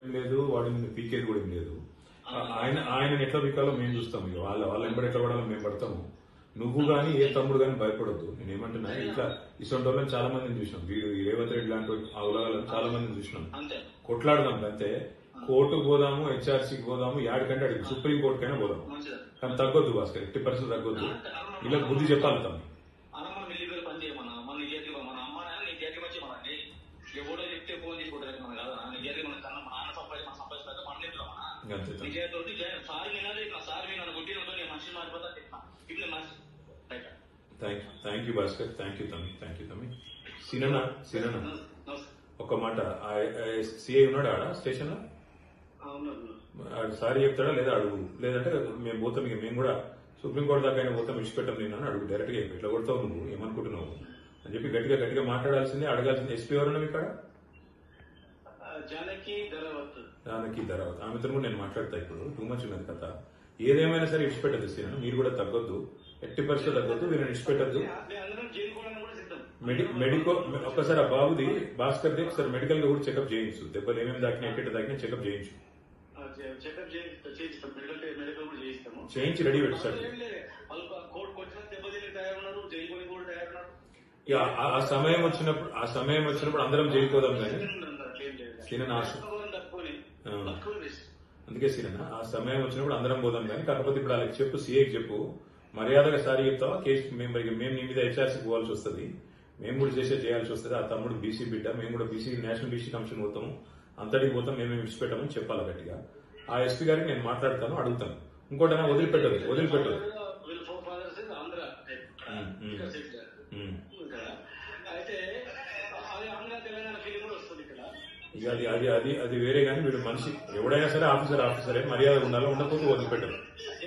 లేదు వాడు నిన్ను పీకేది కూడా ఏం లేదు ఆ- ఆయన ఆయన ఎట్లా పీకాలో మేము చూస్తాం ఇక వాళ్ళ వాళ్ళ ఎంబడి ఎట్లా పడాలో మేము పడతాము నువ్వు గానీ ఏ తమ్ముడు గానీ భయపడొద్దు నేను ఏమంటున్నా ఇట్లా ఇటువంటి వాళ్ళని చాలా మందిని చూసినాం వీడు ఈ రేవంత్ రెడ్డి లాంటి ఆ ఉలగాలను చాలా మందిని చూసినాం అంతే కొట్లాడదాం అంతే కోర్టుకు పోదాము హెచ్ఆర్సీకి పోదాము యాడికంటే అడిగి సుప్రీం కోర్టుకైనా పోదాం మంచిది కానీ తగ్గొద్దు భాస్కర్ ఎట్టి పరిస్థితి తగ్గొద్దు ఇలా బుద్ధి చెప్పాలి తమ్మి అన్న మనం మిల్లి పని చేయమన్నా మన నిజానికి మన అమ్మ నాన్న నిజానికి వచ్చి మనకి ఎవడో చెప్తే ఫోన్ తీసుకుంటారు మన కాదు నిజానికి మన కన్నా మన నాన్న సంపాదించి మన సంపాదించలేక మన నిద్రమా అంతే తమ్మి. నిజాయితీ సార్ వినాలి నా సార్ వినాలి కొట్టినతో నేను మనిషి మారిపోతా చెప్పిన ఇప్పుడు మనిషి right thank thank you Bhaskar thank you తమ్మి థ్యాంక్ యూ తమ్మి సిననా సిననా ఒక మాట సిఐ ఉన్నాడు ఆడ స్టేషన్ లో అవును ఆడు సారీ చెప్తాడా లేదా అడుగు లేదంటే మేము పోతాం ఇక మేము కూడా సుప్రీంకోర్టు దాకా అయినా పోతాం ఇచ్చిపెట్టాం నేను అని అడుగు డైరెక్ట్ గా ఇట్లా కొడతావు నువ్వు ఏమనుకుంటున్నావు అని చెప్పి గట్టిగా గట్టిగా మాట్లాడాల్సిందే అడగాల్సింది ఎస్పీ ఎవరున్నావు ఇక్కడ జానకి ధరవత్ దానికి తర్వాత ఆమెతో కూడా నేను మాట్లాడతా ఇప్పుడు టూ మచ్ ఉన్నది కథ ఏదేమైనా సరే ఇచ్చిపెట్టద్దు సీన మీరు కూడా తగ్గొద్దు ఎట్టి పరిస్థితి తగ్గొద్దు వీళ్ళని ఇచ్చిపెట్టద్దు అందరం జైలు కూడా కూడా సిద్ధం మెడి మెడికో ఒక్కసారి ఆ బాబుది భాస్కర్ ది ఒకసారి మెడికల్ గా కూడా చెకప్ చేయించు దెబ్బలు ఏమేమి దాకినా ఎక్కడ దాకినా చెకప్ చేయించు చెకప్ చేయిస్తాం మెడికల్ మెడికల్ కూడా చేయిస్తాము చేయించి రెడీ పెట్టు సార్ ఏం లేదు. వాళ్ళు కోర్టుకు వచ్చిన దెబ్బతిని తయారున్నారు జైలు కొని కూడా తయారున్నారు ఇక ఆ- ఆ సమయం వచ్చినప్పుడు ఆ సమయం వచ్చినప్పుడు అందరం జైలుకోదాం కానీ సీనన్ ఆశ తక్కువని ఆ. తక్కువ వేసి అందుకే సీనన్న ఆ సమయం వచ్చినప్పుడు అందరం పోదాం కానీ కాకపోతే ఇప్పుడు వాళ్ళకి చెప్పు సీఏకి చెప్పు మర్యాదగా సారీ చెప్తావా కేసు మేము మరి మేము నీ మీద హెచ్ఆర్సీ పోవాల్సి వస్తుంది మేము కూడా చేసే చేయాల్సి వస్తుంది ఆ తమ్ముడు బీసీ బిడ్డ మేము కూడా బీసీ నేషనల్ బీసీ కమిషన్ పోతాము అంతటికి పోతాం మేము విడిచిపెట్టామని చెప్పాలి గట్టిగా ఆ ఎస్పీ గారికి నేను మాట్లాడతాను అడుగుతాను ఇంకోటైనా వదిలిపెట్టదు వదిలిపెట్టదు వీళ్ళ ఫోర్ ఫాదర్స్ ఆంధ్ర ఉమ్, ఉమ్. ఇక్కడ సెటిల్ ఉమ్. ఇక్కడ అయితే అది ఆంధ్ర తెలంగాణ ఫీలింగ్ కూడా వస్తుంది ఇక్కడ ఇక అది అది అది అది వేరే కానీ వీడు మనిషి ఎవడైనా సరే ఆఫీసర్ ఆఫీసరే మర్యాద ఉండాలి ఉండకపోతే వదిలిపెట్టరు